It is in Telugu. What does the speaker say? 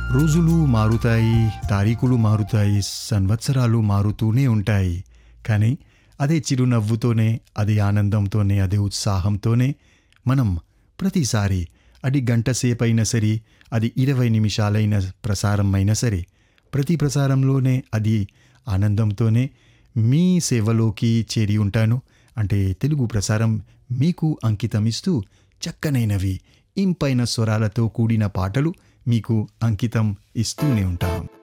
రోజులు మారుతాయి తారీఖులు మారుతాయి సంవత్సరాలు మారుతూనే ఉంటాయి కానీ అదే చిరునవ్వుతోనే అదే ఆనందంతోనే అదే ఉత్సాహంతోనే మనం ప్రతిసారి అది గంట సేపైనా సరే అది ఇరవై నిమిషాలైన ప్రసారం అయినా సరే ప్రతి ప్రసారంలోనే అది ఆనందంతోనే మీ సేవలోకి చేరి ఉంటాను అంటే తెలుగు ప్రసారం మీకు అంకితం ఇస్తూ చక్కనైనవి ఇంపైన స్వరాలతో కూడిన పాటలు మీకు అంకితం ఇస్తూనే ఉంటాం